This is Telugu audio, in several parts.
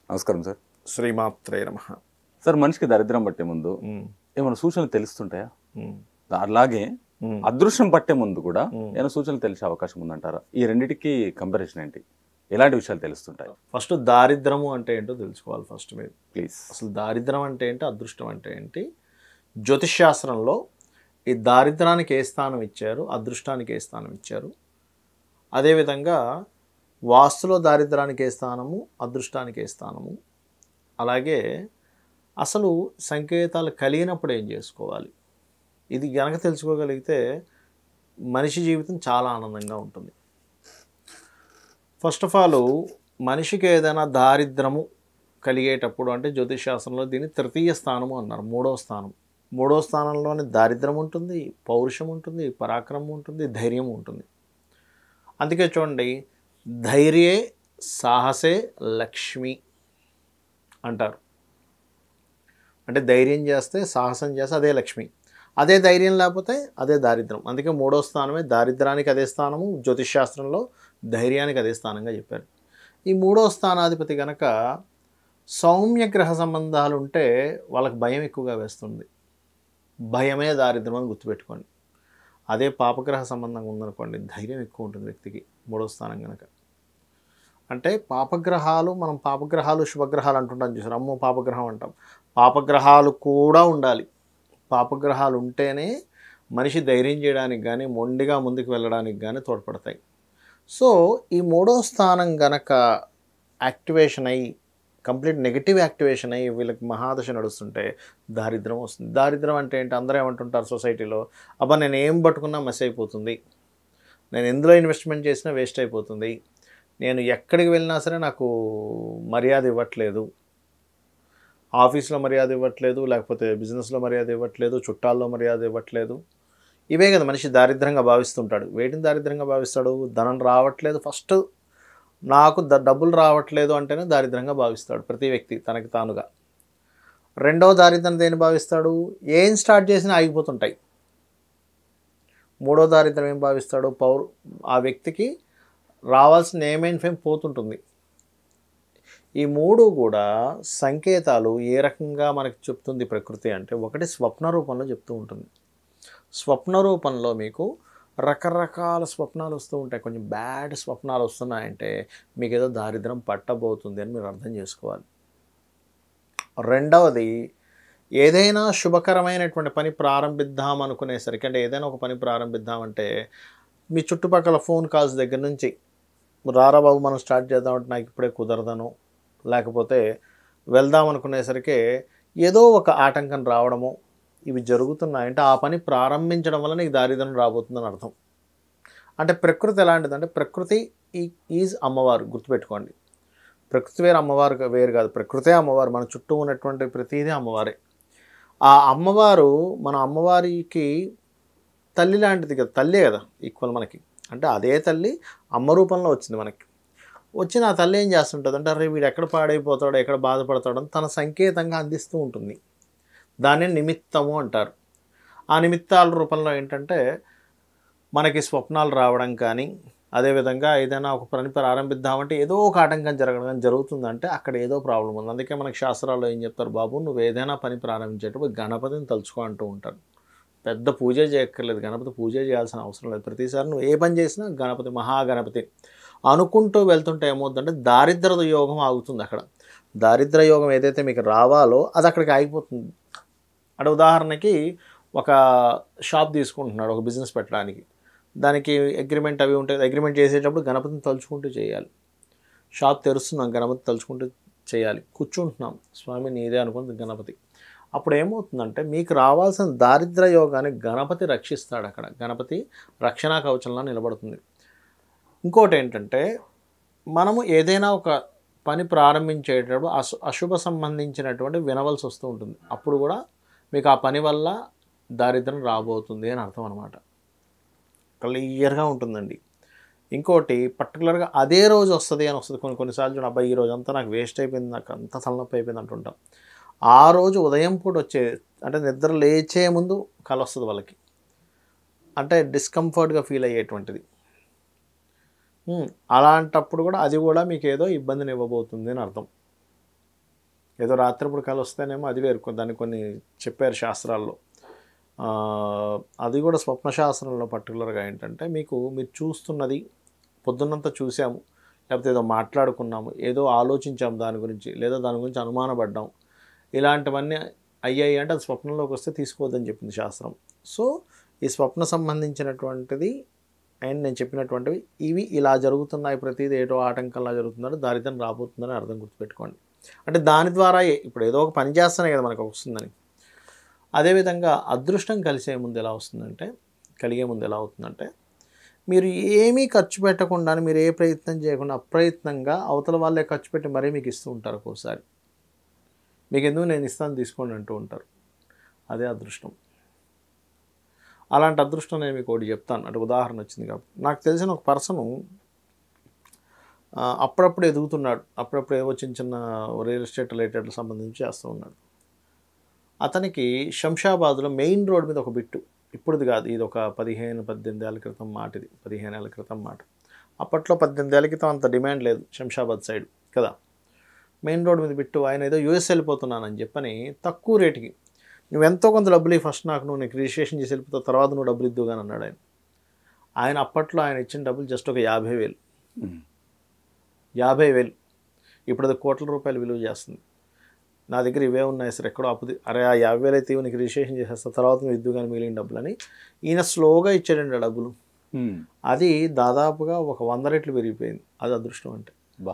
నమస్కారం సార్ శ్రీమాత్రే నమ సార్ మనిషికి దరిద్రం పట్టే ముందు ఏమైనా సూచనలు తెలుస్తుంటాయా అలాగే అదృష్టం పట్టే ముందు కూడా ఏమైనా సూచనలు తెలిసే అవకాశం ఉందంటారా ఈ రెండిటికి కంపారిజన్ ఏంటి ఎలాంటి విషయాలు తెలుస్తుంటాయి ఫస్ట్ దారిద్రము అంటే ఏంటో తెలుసుకోవాలి ఫస్ట్ మీరు ప్లీజ్ అసలు దారిద్రం అంటే ఏంటి అదృష్టం అంటే ఏంటి జ్యోతిష్ శాస్త్రంలో ఈ దారిద్రానికి ఏ స్థానం ఇచ్చారు అదృష్టానికి ఏ స్థానం ఇచ్చారు అదేవిధంగా వాస్తులో దారిద్రానికి ఏ స్థానము అదృష్టానికి ఏ స్థానము అలాగే అసలు సంకేతాలు కలిగినప్పుడు ఏం చేసుకోవాలి ఇది గనక తెలుసుకోగలిగితే మనిషి జీవితం చాలా ఆనందంగా ఉంటుంది ఫస్ట్ ఆఫ్ ఆల్ మనిషికి ఏదైనా దారిద్రము కలిగేటప్పుడు అంటే జ్యోతిష్ శాస్త్రంలో దీన్ని తృతీయ స్థానము అన్నారు మూడో స్థానం మూడో స్థానంలోనే దారిద్రం ఉంటుంది పౌరుషం ఉంటుంది పరాక్రమం ఉంటుంది ధైర్యం ఉంటుంది అందుకే చూడండి ధైర్యే సాహసే లక్ష్మి అంటారు అంటే ధైర్యం చేస్తే సాహసం చేస్తే అదే లక్ష్మి అదే ధైర్యం లేకపోతే అదే దారిద్రం అందుకే మూడో స్థానమే దారిద్రానికి అదే స్థానము జ్యోతిష్ శాస్త్రంలో ధైర్యానికి అదే స్థానంగా చెప్పారు ఈ మూడో స్థానాధిపతి కనుక సౌమ్య గ్రహ సంబంధాలు ఉంటే వాళ్ళకి భయం ఎక్కువగా వేస్తుంది భయమే దారిద్రం అని గుర్తుపెట్టుకోండి అదే పాపగ్రహ సంబంధం ఉందనుకోండి ధైర్యం ఎక్కువ ఉంటుంది వ్యక్తికి మూడో స్థానం కనుక అంటే పాపగ్రహాలు మనం పాపగ్రహాలు శుభగ్రహాలు అంటుంటాం చూసారు అమ్మో పాపగ్రహం అంటాం పాపగ్రహాలు కూడా ఉండాలి పాపగ్రహాలు ఉంటేనే మనిషి ధైర్యం చేయడానికి కానీ మొండిగా ముందుకు వెళ్ళడానికి కానీ తోడ్పడతాయి సో ఈ మూడో స్థానం గనక యాక్టివేషన్ అయ్యి కంప్లీట్ నెగిటివ్ యాక్టివేషన్ అయ్యి వీళ్ళకి మహాదశ నడుస్తుంటే దారిద్రం వస్తుంది దారిద్రం అంటే ఏంటి అందరూ ఏమంటుంటారు సొసైటీలో అబ్బా నేను ఏం పట్టుకున్నా మెస్ అయిపోతుంది నేను ఎందులో ఇన్వెస్ట్మెంట్ చేసినా వేస్ట్ అయిపోతుంది నేను ఎక్కడికి వెళ్ళినా సరే నాకు మర్యాద ఇవ్వట్లేదు ఆఫీస్లో మర్యాద ఇవ్వట్లేదు లేకపోతే బిజినెస్లో మర్యాద ఇవ్వట్లేదు చుట్టాల్లో మర్యాద ఇవ్వట్లేదు ఇవే కదా మనిషి దారిద్రంగా భావిస్తుంటాడు వేటిని దారిద్రంగా భావిస్తాడు ధనం రావట్లేదు ఫస్ట్ నాకు ద డబ్బులు రావట్లేదు అంటేనే దారిద్రంగా భావిస్తాడు ప్రతి వ్యక్తి తనకి తానుగా రెండవ దారిద్రం దేని భావిస్తాడు ఏం స్టార్ట్ చేసినా ఆగిపోతుంటాయి మూడో దారిద్రం ఏం భావిస్తాడు పౌరు ఆ వ్యక్తికి రావాల్సిన ఏమైనా ఫేమ్ పోతుంటుంది ఈ మూడు కూడా సంకేతాలు ఏ రకంగా మనకి చెప్తుంది ప్రకృతి అంటే ఒకటి స్వప్న రూపంలో చెప్తూ ఉంటుంది స్వప్న రూపంలో మీకు రకరకాల స్వప్నాలు వస్తూ ఉంటాయి కొంచెం బ్యాడ్ స్వప్నాలు వస్తున్నాయంటే మీకు ఏదో దారిద్రం పట్టబోతుంది అని మీరు అర్థం చేసుకోవాలి రెండవది ఏదైనా శుభకరమైనటువంటి పని ప్రారంభిద్దాం అనుకునేసరికి అంటే ఏదైనా ఒక పని ప్రారంభిద్దామంటే మీ చుట్టుపక్కల ఫోన్ కాల్స్ దగ్గర నుంచి రారా బాబు మనం స్టార్ట్ చేద్దామంటే నాకు ఇప్పుడే కుదరదను లేకపోతే వెళ్దాం అనుకునేసరికి ఏదో ఒక ఆటంకం రావడము ఇవి జరుగుతున్నాయంటే ఆ పని ప్రారంభించడం వల్ల నీకు దారిద్రం రాబోతుందని అర్థం అంటే ప్రకృతి ఎలాంటిదంటే ప్రకృతి ఈజ్ అమ్మవారు గుర్తుపెట్టుకోండి ప్రకృతి వేరు అమ్మవారు వేరు కాదు ప్రకృతే అమ్మవారు మన చుట్టూ ఉన్నటువంటి ప్రతిదీ అమ్మవారే ఆ అమ్మవారు మన అమ్మవారికి తల్లి లాంటిది కదా తల్లే కదా ఈక్వల్ మనకి అంటే అదే తల్లి అమ్మ రూపంలో వచ్చింది మనకి వచ్చిన ఆ తల్లి ఏం చేస్తుంటుంది అంటే అరే వీడు ఎక్కడ పాడైపోతాడో ఎక్కడ బాధపడతాడో అని తన సంకేతంగా అందిస్తూ ఉంటుంది దాన్ని నిమిత్తము అంటారు ఆ నిమిత్తాల రూపంలో ఏంటంటే మనకి స్వప్నాలు రావడం కానీ అదేవిధంగా ఏదైనా ఒక పని ప్రారంభిద్దామంటే ఏదో ఒక ఆటంకం జరగడం కానీ జరుగుతుందంటే అక్కడ ఏదో ప్రాబ్లం ఉంది అందుకే మనకి శాస్త్రాల్లో ఏం చెప్తారు బాబు నువ్వు ఏదైనా పని ప్రారంభించేటప్పుడు గణపతిని తలుచుకో అంటూ ఉంటారు పెద్ద పూజ చేయక్కర్లేదు గణపతి పూజ చేయాల్సిన అవసరం లేదు ప్రతిసారి నువ్వు ఏ పని చేసినా గణపతి మహాగణపతి అనుకుంటూ వెళ్తుంటే ఏమవుతుందంటే దారిద్ర యోగం ఆగుతుంది అక్కడ దారిద్ర యోగం ఏదైతే మీకు రావాలో అది అక్కడికి ఆగిపోతుంది అంటే ఉదాహరణకి ఒక షాప్ తీసుకుంటున్నాడు ఒక బిజినెస్ పెట్టడానికి దానికి అగ్రిమెంట్ అవి ఉంటాయి అగ్రిమెంట్ చేసేటప్పుడు గణపతిని తలుచుకుంటూ చేయాలి షాప్ తెరుస్తున్నాం గణపతి తలుచుకుంటూ చేయాలి కూర్చుంటున్నాం స్వామి నీదే అనుకుంది గణపతి అప్పుడు ఏమవుతుందంటే మీకు రావాల్సిన దారిద్ర యోగాన్ని గణపతి రక్షిస్తాడు అక్కడ గణపతి రక్షణ కవచంలో నిలబడుతుంది ఇంకోటి ఏంటంటే మనము ఏదైనా ఒక పని ప్రారంభించేటప్పుడు అశు అశుభ సంబంధించినటువంటి వినవలసి వస్తూ ఉంటుంది అప్పుడు కూడా మీకు ఆ పని వల్ల దారిద్రం రాబోతుంది అని అర్థం అనమాట క్లియర్గా ఉంటుందండి ఇంకోటి పర్టికులర్గా అదే రోజు వస్తుంది అని వస్తుంది కొన్ని కొన్నిసార్లు చూడండి అబ్బాయి ఈ రోజు అంతా నాకు వేస్ట్ అయిపోయింది నాకు అంత తలనొప్పి అయిపోయింది అంటుంటాం ఆ రోజు ఉదయం పూట వచ్చే అంటే నిద్ర లేచే ముందు కల వస్తుంది వాళ్ళకి అంటే డిస్కంఫర్ట్గా ఫీల్ అయ్యేటువంటిది ఉమ్, అలాంటప్పుడు కూడా అది కూడా మీకు ఏదో ఇబ్బందిని ఇవ్వబోతుంది అని అర్థం ఏదో రాత్రిపూట కళ వస్తేనేమో అది వేరు కొ- దాన్ని కొన్ని చెప్పారు శాస్త్రాల్లో ఆ, అది కూడా స్వప్న శాస్త్రంలో పర్టికులర్గా ఏంటంటే మీకు మీరు చూస్తున్నది పొద్దున్నంతా చూసాము లేకపోతే ఏదో మాట్లాడుకున్నాము ఏదో ఆలోచించాము దాని గురించి లేదా దాని గురించి అనుమానపడ్డాం ఇలాంటివన్నీ అయ్యాయి అంటే అది స్వప్నంలోకి వస్తే తీసుకోవద్దని చెప్పింది శాస్త్రం సో ఈ స్వప్న సంబంధించినటువంటిది అండ్ నేను చెప్పినటువంటివి ఇవి ఇలా జరుగుతున్నాయి ప్రతిదీ ఏటో ఆటంకంలా జరుగుతుందని దారిద్రం రాబోతుందని అర్థం గుర్తుపెట్టుకోండి అంటే దాని ద్వారా ఏ- ఇప్పుడు ఏదో ఒక పని చేస్తేనే కదా మనకు వస్తుందని అదేవిధంగా అదృష్టం కలిసే ముందు ఎలా వస్తుందంటే కలిగే ముందు ఎలా అవుతుందంటే మీరు ఏమీ ఖర్చు పెట్టకుండా మీరు ఏ ప్రయత్నం చేయకుండా అప్రయత్నంగా అవతల వాళ్ళే ఖర్చు పెట్టి మరీ మీకు ఇస్తూ ఉంటారు ఒక్కోసారి మీకు ఎందుకు నేను ఇస్తాను తీసుకోండి అంటూ ఉంటారు అదే అదృష్టం అలాంటి అదృష్టం నేను మీకు ఒకటి చెప్తాను అంటే ఉదాహరణ వచ్చింది కాబట్టి నాకు తెలిసిన ఒక పర్సను అప్పుడప్పుడు ఎదుగుతున్నాడు అప్పుడప్పుడు ఏవో చిన్న చిన్న రియల్ ఎస్టేట్ రిలేటెడ్ సంబంధించి చేస్తూ ఉన్నాడు అతనికి శంషాబాద్లో మెయిన్ రోడ్ మీద ఒక బిట్టు ఇప్పుడుది కాదు ఇది ఒక పదిహేను పద్దెనిమిది ఏళ్ళ క్రితం మాట ఇది పదిహేను ఏళ్ళ క్రితం మాట అప్పట్లో పద్దెనిమిది ఏళ్ళ క్రితం అంత డిమాండ్ లేదు శంషాబాద్ సైడ్ కదా మెయిన్ రోడ్ మీద బిట్టు ఆయన ఏదో యూఎస్ వెళ్ళిపోతున్నానని చెప్పని తక్కువ రేటుకి నువ్వు ఎంతో కొంత డబ్బులు ఇవ్వు ఫస్ట్ నాకు నువ్వు నీకు రిజిస్ట్రేషన్ చేసి వెళ్ళిపోతావు తర్వాత నువ్వు డబ్బులు ఇద్దువు కానీ అన్నాడు ఆయన ఆయన అప్పట్లో ఆయన ఇచ్చిన డబ్బులు జస్ట్ ఒక యాభై వేలు ఉమ్. యాభై వేలు ఇప్పుడు అది కోట్ల రూపాయలు విలువ చేస్తుంది నా దగ్గర ఇవే ఉన్నాయి సార్ ఎక్కడో అప్పు తీ- అరే ఆ యాభై వేలు అయితే ఇవ్వు, నీకు రిజిస్ట్రేషన్ చేసేస్తా తర్వాత నువ్వు ఇద్దు కానీ మిగిలిన డబ్బులు అని ఈయన స్లోగా ఇచ్చాడండి ఆ డబ్బులు ఉమ్. అది దాదాపుగా ఒక వంద రెట్లు పెరిగిపోయింది అది అదృష్టం అంటే బా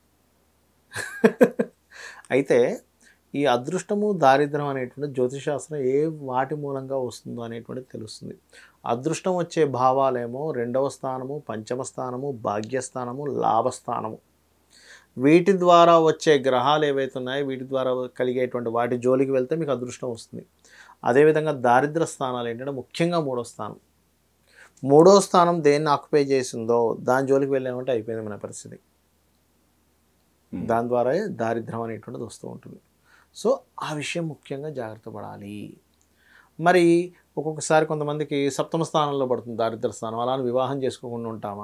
అయితే ఈ అదృష్టము దారిద్రం అనేటువంటి జ్యోతిశాస్త్రం ఏ వాటి మూలంగా వస్తుందో అనేటువంటిది తెలుస్తుంది అదృష్టం వచ్చే భావాలేమో రెండవ స్థానము పంచమ స్థానము భాగ్యస్థానము లాభస్థానము వీటి ద్వారా వచ్చే గ్రహాలు ఏవైతే ఉన్నాయో వీటి ద్వారా కలిగేటువంటి వాటి జోలికి వెళ్తే మీకు అదృష్టం వస్తుంది అదేవిధంగా దారిద్ర స్థానాలు ఏంటంటే ముఖ్యంగా మూడో స్థానం మూడో స్థానం దేన్ని ఆక్యుపై చేసిందో దాని జోలికి వెళ్ళామంటే అయిపోయింది మన పరిస్థితి Hmm. దాని ద్వారా దారిద్ర్యం అనేటువంటిది వస్తూ ఉంటుంది సో ఆ విషయం ముఖ్యంగా జాగ్రత్త పడాలి మరి ఒక్కొక్కసారి కొంతమందికి సప్తమ స్థానంలో పడుతుంది దారిద్ర స్థానం అలా అని వివాహం చేసుకోకుండా ఉంటామా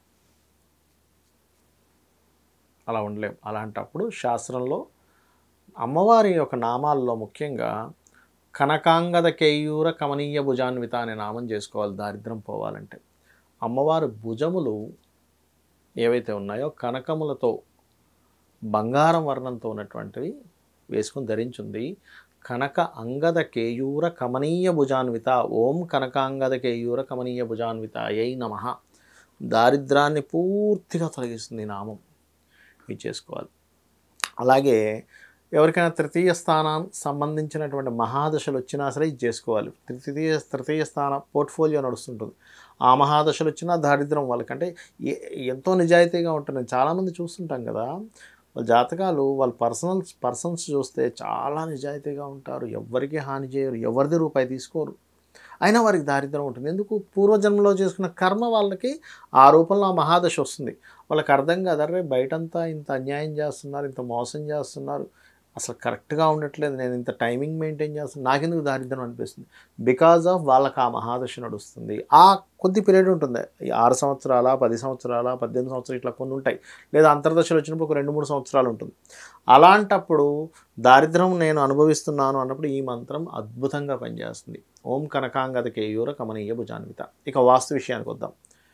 అలా ఉండలేం అలాంటప్పుడు శాస్త్రంలో అమ్మవారి యొక్క నామాల్లో ముఖ్యంగా కనకాంగద కేయూర కమనీయ భుజాన్విత అనే నామం చేసుకోవాలి దారిద్రం పోవాలంటే అమ్మవారి భుజములు ఏవైతే ఉన్నాయో కనకములతో బంగారం వర్ణంతో ఉన్నటువంటివి వేసుకొని ధరించుంది కనక అంగద కేయూర కమనీయ భుజాన్విత ఓం కనకాంగద కేయూర కమనీయ భుజాన్విత అయ్యి నమ దారిద్రాన్ని పూర్తిగా తొలగిస్తుంది ఈ నామం ఇది చేసుకోవాలి అలాగే ఎవరికైనా తృతీయ స్థానం సంబంధించినటువంటి మహాదశలు వచ్చినా సరే ఇది చేసుకోవాలి తృతీయ తృతీయ స్థాన పోర్ట్ఫోలియో నడుస్తుంటుంది ఆ మహాదశలు వచ్చినా దారిద్రం వాళ్ళకంటే ఏ- ఎంతో నిజాయితీగా ఉంటుంది చాలామంది చూస్తుంటాం కదా వాళ్ళ జాతకాలు వాళ్ళ పర్సనల్ పర్సన్స్ చూస్తే చాలా నిజాయితీగా ఉంటారు ఎవ్వరికీ హాని చేయరు ఎవరిది రూపాయి తీసుకోరు అయినా వారికి దారిద్రం ఉంటుంది ఎందుకు పూర్వజన్మలో చేసుకున్న కర్మ వాళ్ళకి ఆ రూపంలో ఆ మహాదశ వస్తుంది వాళ్ళకి అర్థం కాదు అరే బయటంతా ఇంత అన్యాయం చేస్తున్నారు ఇంత మోసం చేస్తున్నారు అసలు కరెక్ట్గా ఉండట్లేదు నేను ఇంత టైమింగ్ మెయింటైన్ చేస్తున్నాను నాకెందుకు దారిద్రం అనిపిస్తుంది బికాజ్ ఆఫ్ వాళ్ళకి ఆ మహాదశ నడుస్తుంది ఆ కొద్ది పీరియడ్ ఉంటుంది ఈ ఆరు సంవత్సరాల పది సంవత్సరాల పద్దెనిమిది సంవత్సరాలు ఇట్లా కొన్ని ఉంటాయి లేదా అంతర్దశలు వచ్చినప్పుడు ఒక రెండు మూడు సంవత్సరాలు ఉంటుంది అలాంటప్పుడు దారిద్రం నేను అనుభవిస్తున్నాను అన్నప్పుడు ఈ మంత్రం అద్భుతంగా పనిచేస్తుంది ఓం కనకాంగద కేయూర కమనీయ భుజాన్విత ఇక వాస్తు విషయానికి వద్దాం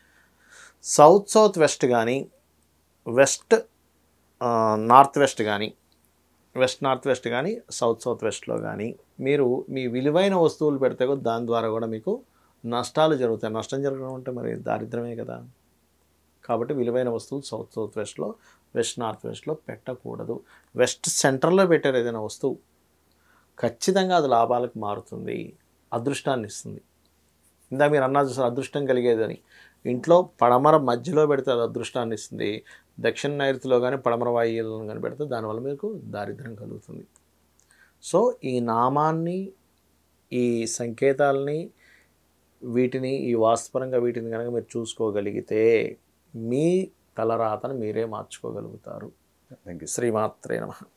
సౌత్ సౌత్ వెస్ట్ కానీ వెస్ట్ ఆ, నార్త్ వెస్ట్ కానీ వెస్ట్ నార్త్ వెస్ట్ కానీ సౌత్ సౌత్ వెస్ట్లో కానీ మీరు మీ విలువైన వస్తువులు పెడితే కూడా దాని ద్వారా కూడా మీకు నష్టాలు జరుగుతాయి నష్టం జరగడం అంటే మరి దారిద్రమే కదా కాబట్టి విలువైన వస్తువులు సౌత్ సౌత్ వెస్ట్లో వెస్ట్ నార్త్ వెస్ట్లో పెట్టకూడదు వెస్ట్ సెంటర్లో పెట్టారు ఏదైనా వస్తువు ఖచ్చితంగా అది లాభాలకు మారుతుంది అదృష్టాన్ని ఇస్తుంది ఇందా మీరు అన్నారు చూసారు అదృష్టం కలిగేదని ఇంట్లో పడమర మధ్యలో పెడితే అది అదృష్టాన్ని ఇస్తుంది దక్షిణ నైరుతిలో కానీ పడమర వాయువులను కానీ పెడితే దానివల్ల మీకు దారిద్ర్యం కలుగుతుంది సో ఈ నామాన్ని ఈ సంకేతాలని వీటిని ఈ వాస్తుపరంగా వీటిని కనుక మీరు చూసుకోగలిగితే మీ తలరాతను మీరే మార్చుకోగలుగుతారు థ్యాంక్ యూ శ్రీమాత్రే నమ